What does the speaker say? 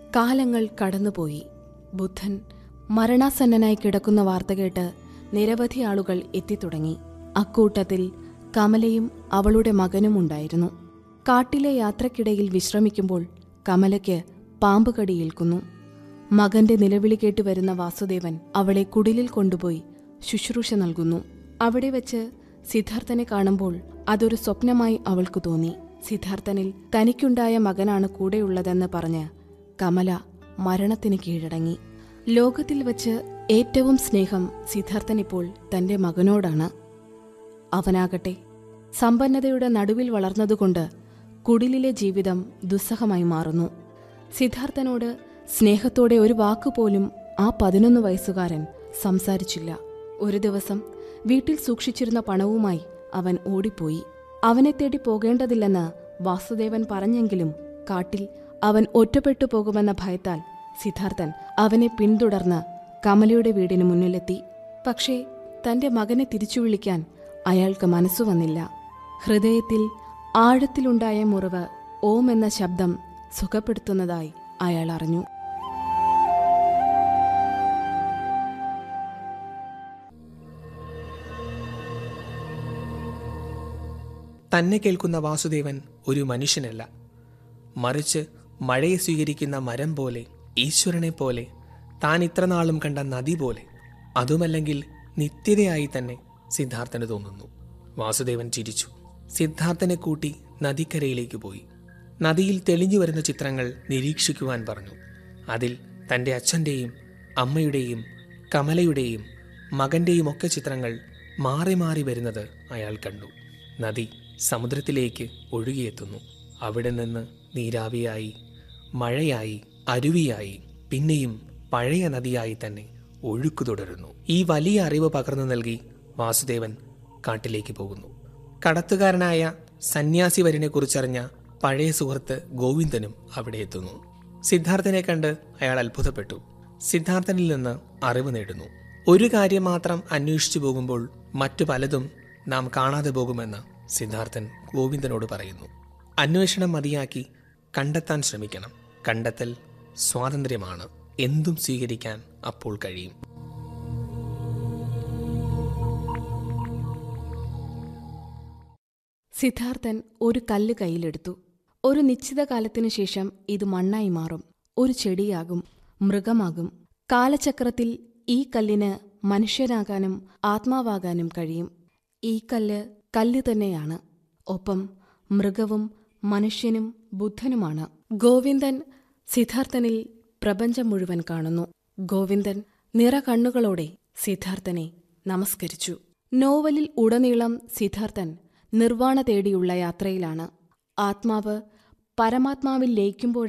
കാലങ്ങൾ കടന്നുപോയി ബുദ്ധൻ മരണാസന്നനായി കിടക്കുന്ന വാർത്ത കേട്ട് നിരവധി ആളുകൾ എത്തിത്തുടങ്ങി അക്കൂട്ടത്തിൽ കമലയും അവളുടെ മകനും ഉണ്ടായിരുന്നു കാട്ടിലെ യാത്രക്കിടയിൽ വിശ്രമിക്കുമ്പോൾ കമലയ്ക്ക് പാമ്പ് കടിയേൽക്കുന്നു മകന്റെ നിലവിളി കേട്ട് വരുന്ന വാസുദേവൻ അവളെ കുടിലിൽ കൊണ്ടുപോയി ശുശ്രൂഷ നൽകുന്നു അവിടെ വെച്ച് സിദ്ധാർത്ഥനെ കാണുമ്പോൾ അതൊരു സ്വപ്നമായി അവൾക്ക് തോന്നി സിദ്ധാർത്ഥനിൽ തനിക്കുണ്ടായ മകനാണ് കൂടെയുള്ളതെന്ന് പറഞ്ഞ് കമല മരണത്തിന് കീഴടങ്ങി ലോകത്തിൽ വച്ച് ഏറ്റവും സ്നേഹം സിദ്ധാർത്ഥനിപ്പോൾ തന്റെ മകനോടാണ് അവനാകട്ടെ സമ്പന്നതയുടെ നടുവിൽ വളർന്നതുകൊണ്ട് കുടിലിലെ ജീവിതം ദുസ്സഹമായി മാറുന്നു സിദ്ധാർത്ഥനോട് സ്നേഹത്തോടെ ഒരു വാക്കുപോലും ആ പതിനൊന്ന് വയസ്സുകാരൻ സംസാരിച്ചില്ല ഒരു ദിവസം വീട്ടിൽ സൂക്ഷിച്ചിരുന്ന പണവുമായി അവൻ ഓടിപ്പോയി അവനെ തേടി പോകേണ്ടതില്ലെന്ന് വാസുദേവൻ പറഞ്ഞെങ്കിലും കാട്ടിൽ അവൻ ഒറ്റപ്പെട്ടു പോകുമെന്ന ഭയത്താൽ സിദ്ധാർത്ഥൻ അവനെ പിന്തുടർന്ന് കമലയുടെ വീടിന് മുന്നിലെത്തി പക്ഷേ തന്റെ മകനെ തിരിച്ചു വിളിക്കാൻ അയാൾക്ക് മനസ്സു വന്നില്ല ഹൃദയത്തിൽ ആഴത്തിലുണ്ടായ മുറിവ് ഓം എന്ന ശബ്ദം സുഖപ്പെടുത്തുന്നതായി അയാൾ അറിഞ്ഞു തന്നെ കേൾക്കുന്ന വാസുദേവൻ ഒരു മനുഷ്യനല്ല മറിച്ച് മഴയെ സ്വീകരിക്കുന്ന മരം പോലെ ഈശ്വരനെ പോലെ താൻ ഇത്രനാളും കണ്ട നദി പോലെ അതുമല്ലെങ്കിൽ നിത്യതയായി തന്നെ സിദ്ധാർത്ഥന് തോന്നുന്നു വാസുദേവൻ ചിരിച്ചു സിദ്ധാർത്ഥനെ കൂട്ടി നദിക്കരയിലേക്ക് പോയി നദിയിൽ തെളിഞ്ഞു വരുന്ന ചിത്രങ്ങൾ നിരീക്ഷിക്കുവാൻ പറഞ്ഞു അതിൽ തൻ്റെ അച്ഛൻ്റെയും അമ്മയുടെയും കമലയുടെയും മകന്റെയും ഒക്കെ ചിത്രങ്ങൾ മാറി മാറി വരുന്നത് അയാൾ കണ്ടു നദി സമുദ്രത്തിലേക്ക് ഒഴുകിയെത്തുന്നു അവിടെ നിന്ന് നീരാവിയായി മഴയായി അരുവിയായി പിന്നെയും പഴയ നദിയായി തന്നെ ഒഴുക്കു തുടരുന്നു ഈ വലിയ അറിവ് പകർന്നു നൽകി വാസുദേവൻ കാട്ടിലേക്ക് പോകുന്നു കടത്തുകാരനായ സന്യാസി വരിനെ കുറിച്ചറിഞ്ഞ പഴയ സുഹൃത്ത് ഗോവിന്ദനും അവിടെ എത്തുന്നു സിദ്ധാർത്ഥനെ കണ്ട് അയാൾ അത്ഭുതപ്പെട്ടു സിദ്ധാർത്ഥനിൽ നിന്ന് അറിവ് നേടുന്നു ഒരു കാര്യം മാത്രം അന്വേഷിച്ചു പോകുമ്പോൾ മറ്റു പലതും നാം കാണാതെ പോകുമെന്ന് സിദ്ധാർത്ഥൻ ഗോവിന്ദനോട് പറയുന്നു അന്വേഷണം മതിയാക്കി കണ്ടെത്താൻ ശ്രമിക്കണം കണ്ടെത്തൽ സ്വാതന്ത്ര്യമാണ് എന്തും സ്വീകരിക്കാൻ അപ്പോൾ കഴിയും സിദ്ധാർത്ഥൻ ഒരു കല്ല് കയ്യിലെടുത്തു ഒരു നിശ്ചിത കാലത്തിനു ശേഷം ഇത് മണ്ണായി മാറും ഒരു ചെടിയാകും മൃഗമാകും കാലചക്രത്തിൽ ഈ കല്ലിന് മനുഷ്യനാകാനും ആത്മാവാകാനും കഴിയും ഈ കല്ല് കല്ല് തന്നെയാണ് ഒപ്പം മൃഗവും മനുഷ്യനും ബുദ്ധനുമാണ് ഗോവിന്ദൻ സിദ്ധാർത്ഥനിൽ പ്രപഞ്ചം മുഴുവൻ കാണുന്നു ഗോവിന്ദൻ നിറകണ്ണുകളോടെ സിദ്ധാർത്ഥനെ നമസ്കരിച്ചു നോവലിൽ ഉടനീളം സിദ്ധാർത്ഥൻ നിർവ്വാണ തേടിയുള്ള യാത്രയിലാണ് ആത്മാവ് പരമാത്മാവിൽ ലയിക്കുമ്പോൾ